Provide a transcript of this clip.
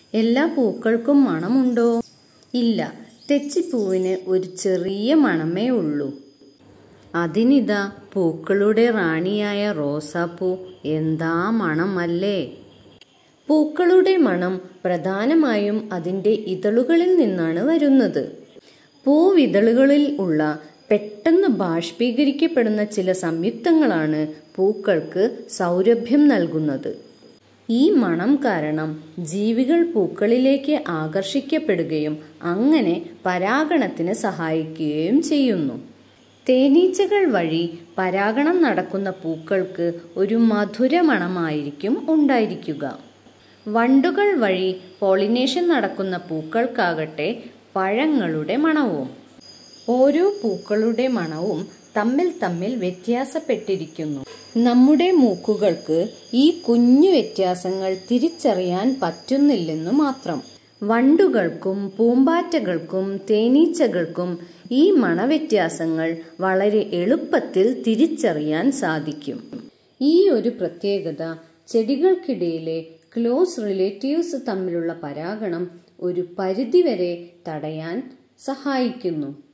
എല്ലാ പൂക്കൾക്കും മണമുണ്ടോ ഇല്ല തെച്ചിപ്പൂവിന് ഒരു ചെറിയ മണമേ ഉള്ളൂ അതിനിതാ പൂക്കളുടെ റാണിയായ റോസാപ്പൂ എന്താ മണമല്ലേ പൂക്കളുടെ മണം പ്രധാനമായും അതിൻ്റെ ഇതളുകളിൽ നിന്നാണ് വരുന്നത് പൂവിതളുകളിൽ ഉള്ള പെട്ടെന്ന് ബാഷ്പീകരിക്കപ്പെടുന്ന ചില സംയുക്തങ്ങളാണ് പൂക്കൾക്ക് സൗരഭ്യം നൽകുന്നത് ഈ മണം കാരണം ജീവികൾ പൂക്കളിലേക്ക് ആകർഷിക്കപ്പെടുകയും അങ്ങനെ പരാഗണത്തിന് സഹായിക്കുകയും ചെയ്യുന്നു തേനീച്ചകൾ വഴി പരാഗണം നടക്കുന്ന പൂക്കൾക്ക് ഒരു മധുര മണമായിരിക്കും ഉണ്ടായിരിക്കുക വണ്ടുകൾ വഴി പോളിനേഷൻ നടക്കുന്ന പൂക്കൾക്കാകട്ടെ പഴങ്ങളുടെ മണവും ഓരോ പൂക്കളുടെ മണവും തമ്മിൽ തമ്മിൽ വ്യത്യാസപ്പെട്ടിരിക്കുന്നു നമ്മുടെ മൂക്കുകൾക്ക് ഈ കുഞ്ഞു വ്യത്യാസങ്ങൾ തിരിച്ചറിയാൻ പറ്റുന്നില്ലെന്നു മാത്രം വണ്ടുകൾക്കും പൂമ്പാറ്റകൾക്കും തേനീച്ചകൾക്കും ഈ മണവ്യത്യാസങ്ങൾ വളരെ എളുപ്പത്തിൽ തിരിച്ചറിയാൻ സാധിക്കും ഈ ഒരു പ്രത്യേകത ചെടികൾക്കിടയിലെ ക്ലോസ് റിലേറ്റീവ്സ് തമ്മിലുള്ള പരാഗണം ഒരു പരിധിവരെ തടയാൻ സഹായിക്കുന്നു